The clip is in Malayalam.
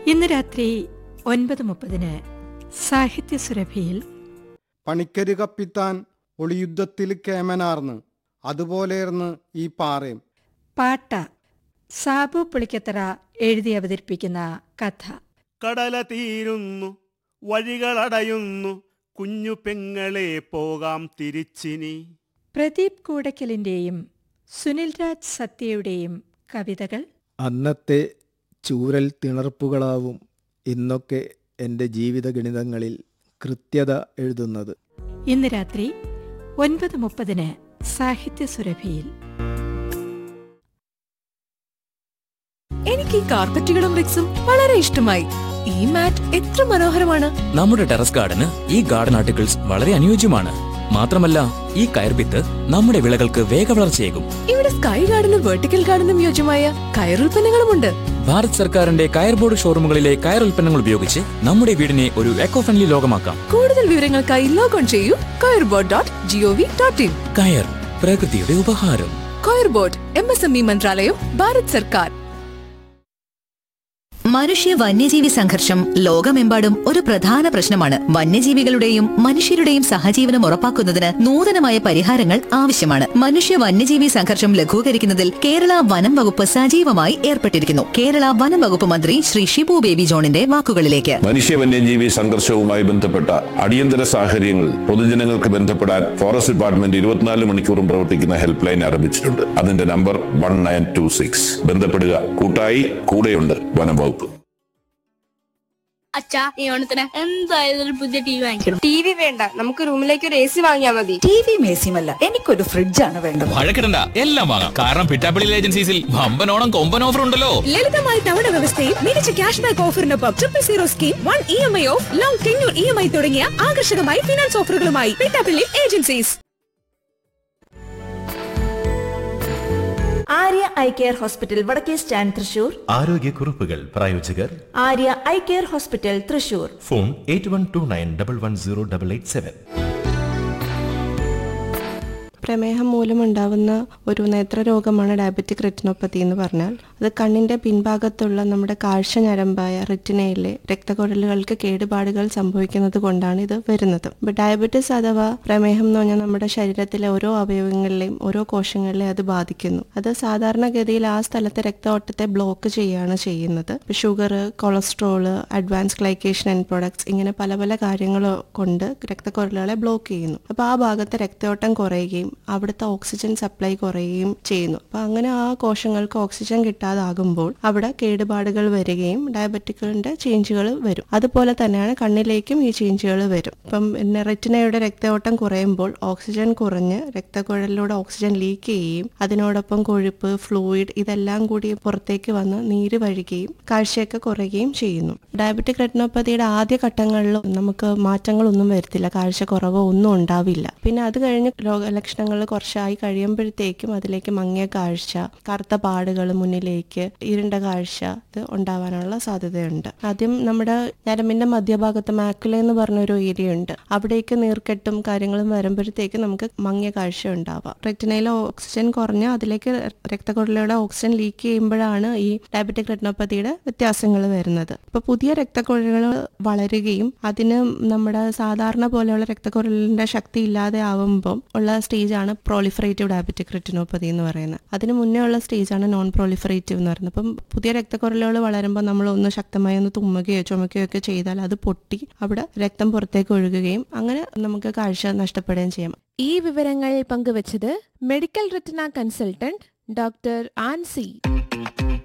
ഇന്ന് രാത്രി ഒൻപത് മുപ്പതിന് സാഹിത്യ സുരഭിയിൽ പണിക്കര് കപ്പിത്താൻ ഒളിയുദ്ധത്തിൽ കേമനാർന്ന് അതുപോലെയാർന്ന് ഈ പാറയും പാട്ട സാബു പുളിക്കത്തറ എഴുതി അവതരിപ്പിക്കുന്ന കഥ കടല തീരുന്നു വഴികളടയുന്നു കുഞ്ഞു പെങ്ങളെ പോകാം തിരിച്ചിനി പ്രദീപ് കൂടക്കലിന്റെയും സുനിൽ രാജ് സത്യയുടെയും കവിതകൾ അന്നത്തെ ചൂരൽ തിണർപ്പുകളാവും ഇന്നൊക്കെ എൻ്റെ ജീവിത ഗണിതങ്ങളിൽ കൃത്യത എഴുതുന്നത് ഇന്ന് രാത്രി ഒൻപത് മുപ്പതിന് സാഹിത്യ സുരഭിയിൽ എനിക്ക് ഈ കാർപ്പറ്റുകളും റിക്സും വളരെ ഇഷ്ടമായി ഈ മാറ്റ് എത്ര മനോഹരമാണ് നമ്മുടെ ടെറസ് ഗാർഡന് ഈ ഗാർഡൻ ആർട്ടിക്കിൾസ് വളരെ അനുയോജ്യമാണ് മാത്രമല്ല ഈ കയർഭിത്ത് നമ്മുടെ വിളകൾക്ക് വേഗവളർച്ചയേകും ഇവിടെ സ്കൈ ഗാർഡനും വെർട്ടിക്കൽ ഗാർഡനും യോജ്യമായ കയറുൽപ്പന്നങ്ങളുമുണ്ട് ഭാരത് സർക്കാരിന്റെ കയർ ബോർഡ് ഷോറൂമുകളിലെ കയർ ഉൽപ്പന്നങ്ങൾ ഉപയോഗിച്ച് നമ്മുടെ വീടിനെ ഒരു എക്കോ ഫ്രണ്ട്ലി ലോകമാക്കാം കൂടുതൽ വിവരങ്ങൾക്കായി ലോഗോൺ ചെയ്യൂ coirboard dot G O V dot in കയർ പ്രകൃതിയുടെ ഉപഹാരം coirboard M S M E മന്ത്രാലയം ഭാരത് സർക്കാർ മനുഷ്യ വന്യജീവി സംഘർഷം ലോകമെമ്പാടും ഒരു പ്രധാന പ്രശ്നമാണ് വന്യജീവികളുടെയും മനുഷ്യരുടെയും സഹജീവനം ഉറപ്പാക്കുന്നതിന് നൂതനമായ പരിഹാരങ്ങൾ ആവശ്യമാണ് മനുഷ്യ വന്യജീവി സംഘർഷം ലഘൂകരിക്കുന്നതിൽ കേരള വനം വകുപ്പ് സജീവമായി ഏർപ്പെട്ടിരിക്കുന്നു കേരള വനം വകുപ്പ് മന്ത്രി ശ്രീ ഷിബു ബേബി ജോണിന്റെ വാക്കുകളിലേക്ക് മനുഷ്യ വന്യജീവി സംഘർഷവുമായി ബന്ധപ്പെട്ട അടിയന്തര സാഹചര്യങ്ങൾ പൊതുജനങ്ങൾക്ക് ബന്ധപ്പെടാൻ ഫോറസ്റ്റ് ഡിപ്പാർട്ട്മെന്റ് ഇരുപത്തിനാല് മണിക്കൂറും പ്രവർത്തിക്കുന്ന ഹെൽപ്പ് ലൈൻ ആരംഭിച്ചിട്ടുണ്ട് അതിന്റെ number one nine two six ബന്ധപ്പെടുക കൂട്ടായി കൂടെയുണ്ട് വനം വകുപ്പ് അച്ഛാ ഈ ഓണത്തിന് എന്തായാലും ഒരു പുതിയ ടി വി വാങ്ങിക്കണം ടി വി വേണ്ട നമുക്ക് റൂമിലേക്ക് ഒരു എ സി വാങ്ങിയാൽ മതി ടി വി മേസിയുമല്ല എനിക്കൊരു ഫ്രിഡ്ജാണ് വേണ്ടത് വഴക്കിടണ്ട എല്ലാം വാങ്ങാം കാരണം പിറ്റാപ്പിളി ഏജൻസീസിൽ വമ്പനോണം കൊമ്പൻ ഓഫർ ഉണ്ടല്ലോ ലളിതമായ തവണ വ്യവസ്ഥയിൽ മികച്ച ക്യാഷ് ബാക്ക് ഓഫറിനൊപ്പം triple zero scheme one E M I of long tenure E M I തുടങ്ങിയ ആകർഷകമായ ഫിനാൻസ് ഓഫറുകളുമായി Pittappilly agencies Arya I care hospital വടക്കേ സ്റ്റാൻഡ് തൃശൂർ ആരോഗ്യക്കുറിപ്പുകൾ പ്രായോജകർ Arya I care hospital Thrissur phone eight one two nine double one zero double eight seven പ്രമേഹം മൂലമുണ്ടാവുന്ന ഒരു നേത്രരോഗമാണ് ഡയബറ്റിക് റെറ്റിനോപ്പതി എന്ന് പറഞ്ഞാൽ അത് കണ്ണിന്റെ പിൻഭാഗത്തുള്ള നമ്മുടെ കാഴ്ച ഞരമ്പായ റെറ്റിനയിലെ രക്തക്കുഴലുകൾക്ക് കേടുപാടുകൾ സംഭവിക്കുന്നത് കൊണ്ടാണ് ഇത് വരുന്നത് ഇപ്പൊ ഡയബറ്റിസ് അഥവാ പ്രമേഹം എന്ന് പറഞ്ഞാൽ നമ്മുടെ ശരീരത്തിലെ ഓരോ അവയവങ്ങളിലെയും ഓരോ കോശങ്ങളിലെയും അത് ബാധിക്കുന്നു അത് സാധാരണഗതിയിൽ ആ സ്ഥലത്തെ രക്തഓട്ടത്തെ ബ്ലോക്ക് ചെയ്യുകയാണ് ചെയ്യുന്നത് sugar cholesterol advance glycation and products ഇങ്ങനെ പല പല കാര്യങ്ങൾ കൊണ്ട് രക്തക്കുഴലുകളെ ബ്ലോക്ക് ചെയ്യുന്നു അപ്പൊ ആ ഭാഗത്തെ രക്തയോട്ടം കുറയുകയും അവിടുത്തെ ഓക്സിജൻ സപ്ലൈ കുറയുകയും ചെയ്യുന്നു അപ്പൊ അങ്ങനെ ആ കോശങ്ങൾക്ക് ഓക്സിജൻ കിട്ടാതാകുമ്പോൾ അവിടെ കേടുപാടുകൾ വരികയും ഡയബറ്റിക്കിന്റെ ചേഞ്ചുകൾ വരും അതുപോലെ തന്നെയാണ് കണ്ണിലേക്കും ഈ ചേഞ്ചുകൾ വരും ഇപ്പം പിന്നെ റെറ്റിനയുടെ രക്തയോട്ടം കുറയുമ്പോൾ ഓക്സിജൻ കുറഞ്ഞ് രക്തക്കുഴലിലൂടെ ഓക്സിജൻ ലീക്ക് ചെയ്യുകയും അതിനോടൊപ്പം കൊഴുപ്പ് ഫ്ലൂയിഡ് ഇതെല്ലാം കൂടി പുറത്തേക്ക് വന്ന് നീര് വഴികയും കാഴ്ചയൊക്കെ കുറയുകയും ചെയ്യുന്നു ഡയബറ്റിക് റെറ്റിനോപ്പതിയുടെ ആദ്യ ഘട്ടങ്ങളിൽ നമുക്ക് മാറ്റങ്ങളൊന്നും വരത്തില്ല കാഴ്ച കുറവോ ഒന്നും ഉണ്ടാവില്ല പിന്നെ അത് കഴിഞ്ഞ് രോഗലക്ഷണങ്ങൾ കുറച്ചായി കഴിയുമ്പോഴത്തേക്കും അതിലേക്ക് മങ്ങിയ കാഴ്ച കറുത്ത പാടുകൾ മുന്നിലേക്ക് ഇരുണ്ട കാഴ്ച ഇത് ഉണ്ടാവാനുള്ള സാധ്യതയുണ്ട് ആദ്യം നമ്മുടെ ഞരമ്പിന്റെ മധ്യഭാഗത്ത് മാക്കുല എന്ന് പറഞ്ഞൊരു ഏരിയ ഉണ്ട് അവിടേക്ക് നീർക്കെട്ടും കാര്യങ്ങളും വരുമ്പോഴത്തേക്ക് നമുക്ക് മങ്ങിയ കാഴ്ച ഉണ്ടാവാം റെറ്റിനയിലെ ഓക്സിജൻ കുറഞ്ഞ് അതിലേക്ക് രക്തക്കുഴലിലൂടെ ഓക്സിജൻ ലീക്ക് ചെയ്യുമ്പോഴാണ് ഈ ഡയബറ്റിക് റെറ്റിനോപ്പതിയുടെ വ്യത്യാസങ്ങൾ വരുന്നത് ഇപ്പൊ പുതിയ രക്തക്കുഴലുകൾ വളരുകയും അതിന് നമ്മുടെ സാധാരണ പോലെയുള്ള രക്തക്കുഴലിന്റെ ശക്തി ഇല്ലാതെ ആവുമ്പം ഉള്ള സ്റ്റേജാണ് പ്രോളിഫറേറ്റീവ് ഡയബറ്റിക് റെറ്റിനോപ്പതി എന്ന് പറയുന്നത് അതിന് മുന്നേ ഉള്ള സ്റ്റേജാണ് നോൺ പ്രോളിഫറേറ്റീവ് എന്ന് പറയുന്നത് അപ്പം പുതിയ രക്തക്കുറലുകൾ വളരുമ്പോൾ നമ്മൾ ഒന്ന് ശക്തമായി ഒന്ന് തുമ്മുകയോ ചുമക്കുകയോ ഒക്കെ ചെയ്താൽ അത് പൊട്ടി അവിടെ രക്തം പുറത്തേക്ക് ഒഴുകുകയും അങ്ങനെ നമുക്ക് കാഴ്ച നഷ്ടപ്പെടുകയും ചെയ്യാം ഈ വിവരങ്ങൾ പങ്കുവച്ചത് medical retina consultant doctor Ancy